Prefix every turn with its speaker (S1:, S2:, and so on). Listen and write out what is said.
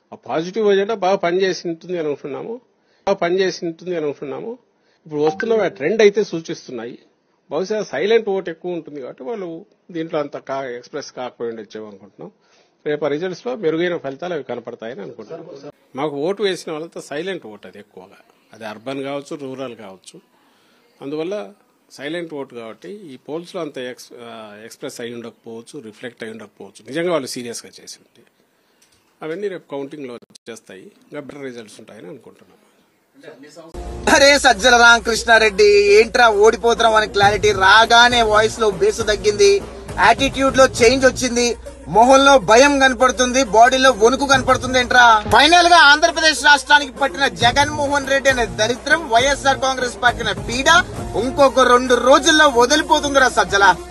S1: ఆ positive agenda బాగా పనిచేసి ఉంటుంది అని అనుకున్నాము బాగా పనిచేసి ఉంటుంది అని అనుకున్నాము ఇప్పుడు వస్తున్న ట్రెండ్ అయితే సూచిస్తున్నాయి బహుశా సైలెంట్ ఓట్ ఎక్కువ ఉంటుంది కాబట్టి వాళ్ళు దీంట్లో అంత కా ఎక్స్ప్రెస్ కాకపోయి ఉండొచ్చేమో అనుకుంటున్నాం రేపు ఆ రిజల్ట్స్ లో మెరుగైన ఫలితాలు అవి కనపడతాయని అనుకుంటున్నాం మాకు ఓటు వేసిన వాళ్ళతో సైలెంట్ ఓట్ అది ఎక్కువగా అది అర్బన్ కావచ్చు రూరల్ కావచ్చు అందువల్ల సైలెంట్ ఓట్ కాబట్టి ఈ పోల్స్ లో అంత ఎక్స్ ఆ, ఎక్స్ప్రెస్ అయి ఉండకపోవచ్చు రిఫ్లెక్ట్ అయి ఉండకపోవచ్చు నిజంగా వాళ్ళు సీరియస్ గా చేసి ఉంటే అవన్నీ రేపు కౌంటింగ్ లో చేస్తాయి ఇంకా బెటర్ రిజల్ట్స్ ఉంటాయని అనుకుంటున్నాం
S2: అరే సజ్జల రామకృష్ణారెడ్డి ఏంట్రా ఓడిపోతున్నాం అనే క్లారిటీ రాగానే వాయిస్ లో బేసు తగ్గింది యాటిట్యూడ్ లో చేంజ్ వచ్చింది మొహంలో భయం కనపడుతుంది బాడీలో వణుకు కనపడుతుంది ఏంట్రా ఫైనల్ గా ఆంధ్రప్రదేశ్ రాష్ట్రానికి పట్టిన జగన్మోహన్ రెడ్డి అనే దరిద్రం వైఎస్ఆర్ కాంగ్రెస్ పార్టీ పీడ ఇంకొక రెండు రోజుల్లో వదిలిపోతుందిరా సజ్జల